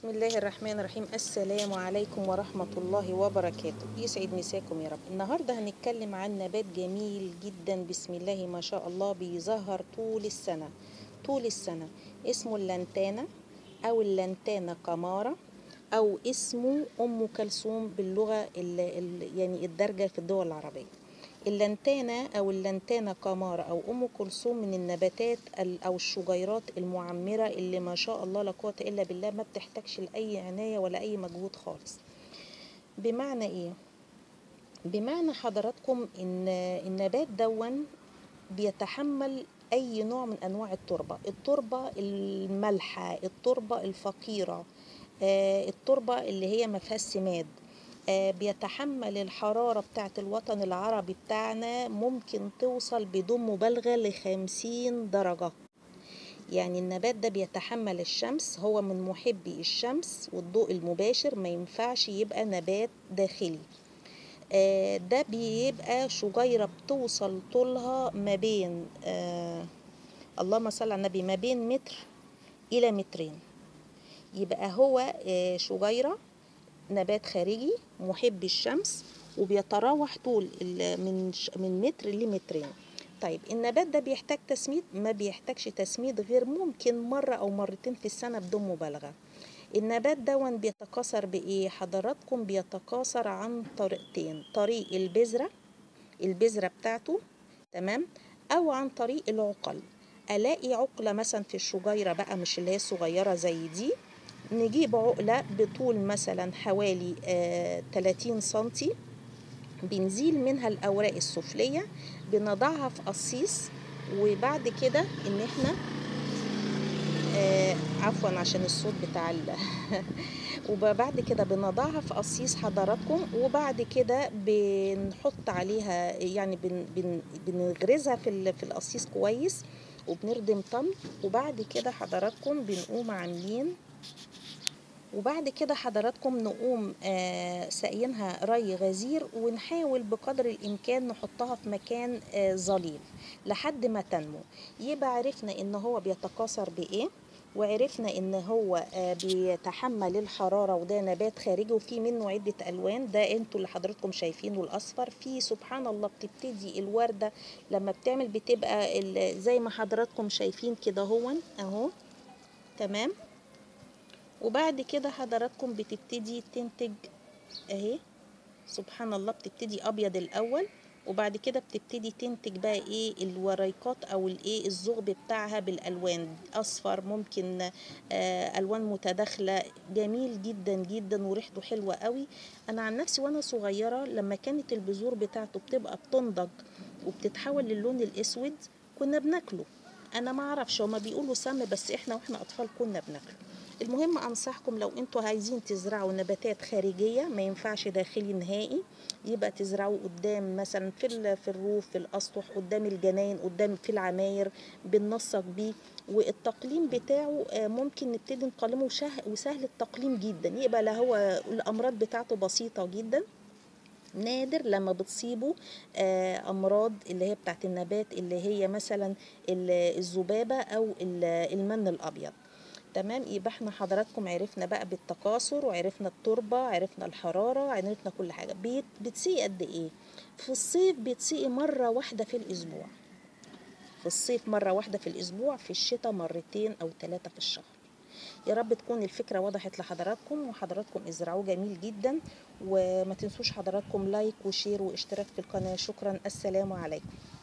بسم الله الرحمن الرحيم السلام عليكم ورحمة الله وبركاته يسعد مساكم يا رب النهاردة هنتكلم عن نبات جميل جدا بسم الله ما شاء الله بيظهر طول السنة طول السنة اسمه اللانتانا أو اللانتانا قمارة أو اسمه أم كلثوم باللغة ال ال يعني الدارجة في الدول العربية اللانتانا أو اللانتانا قمارة أو أم كلثوم من النباتات ال- أو الشجيرات المعمرة اللي ما شاء الله لا قوة إلا بالله ما بتحتاجش لأي عناية ولا أي مجهود خالص بمعنى إيه؟ بمعنى حضراتكم إن النبات دون بيتحمل أي نوع من أنواع التربة التربة المالحة التربة الفقيرة آه، التربة اللي هي ما فيهاش سماد آه، بيتحمل الحرارة بتاعة الوطن العربي بتاعنا ممكن توصل بدون مبالغة لخمسين درجة يعني النبات ده بيتحمل الشمس هو من محبي الشمس والضوء المباشر ما ينفعش يبقى نبات داخلي آه، ده بيبقى شجيرة بتوصل طولها ما بين آه اللهم صل على النبي ما بين متر إلى مترين يبقى هو آه، شجيرة نبات خارجي محب الشمس وبيتراوح طول ال- من ش- من متر لمترين طيب النبات ده بيحتاج تسميد ما بيحتاجش تسميد غير ممكن مرة أو مرتين في السنة بدون مبالغة النبات دون بيتكاثر بإيه حضراتكم بيتكاثر عن طريقتين طريق البذرة البذرة بتاعته تمام أو عن طريق العقل ألاقي عقلة مثلا في الشجيرة بقى مش اللي هي صغيرة زي دي نجيب عقلة بطول مثلا حوالي آه 30 سنتي بنزيل منها الأوراق السفلية بنضعها في قصيص وبعد كده إن إحنا آه عفوا عشان الصوت بتاع ال وبعد كده بنضعها في قصيص حضراتكم وبعد كده بنحط عليها يعني بن بن بنغرزها في ال- في القصيص كويس وبنردم طمي وبعد كده حضراتكم بنقوم عاملين وبعد كده حضراتكم نقوم آه، ساقيينها ري غزير ونحاول بقدر الامكان نحطها في مكان آه، ظليل لحد ما تنمو يبقى عرفنا ان هو بيتكاثر بايه وعرفنا ان هو آه، بيتحمل الحراره وده نبات خارجي وفي منه عده الوان ده انتوا اللي حضراتكم شايفينه الاصفر في سبحان الله بتبتدي الورده لما بتعمل بتبقى ال- زي ما حضراتكم شايفين كده هون اهو تمام وبعد كده حضراتكم بتبتدي تنتج اهي سبحان الله بتبتدي ابيض الاول وبعد كده بتبتدي تنتج بقى ايه الوريقات او الايه الزغب بتاعها بالالوان اصفر ممكن آه الوان متداخله جميل جدا جدا وريحته حلوه قوي انا عن نفسي وانا صغيره لما كانت البذور بتاعته بتبقى بتنضج وبتتحول للون الاسود كنا بناكله انا ما اعرفش هما بيقولوا سم بس احنا واحنا اطفال كنا بناكله المهم انصحكم لو انتوا عايزين تزرعوا نباتات خارجيه ما ينفعش داخلي نهائي يبقى تزرعوه قدام مثلا في ال- في الروف في الاسطح قدام الجناين قدام في العماير بننسق بيه والتقليم بتاعه آه، ممكن نبتدي نقلمه وشه- وسهل التقليم جدا يبقى لا هو الامراض بتاعته بسيطه جدا نادر لما بتصيبه آه، امراض اللي هي بتاعت النبات اللي هي مثلا ال- الذبابه او ال- المن الابيض تمام يبقى احنا حضراتكم عرفنا بقى بالتكاثر وعرفنا التربه عرفنا الحراره عرفنا كل حاجه بيت بتسقي قد ايه في الصيف بتسقي مره واحده في الاسبوع في الصيف مرة واحدة في الأسبوع في الشتاء مرتين أو ثلاثة في الشهر يا رب تكون الفكرة وضحت لحضراتكم وحضراتكم ازرعوه جميل جدا وما تنسوش حضراتكم لايك وشير واشتراك في القناة شكرا السلام عليكم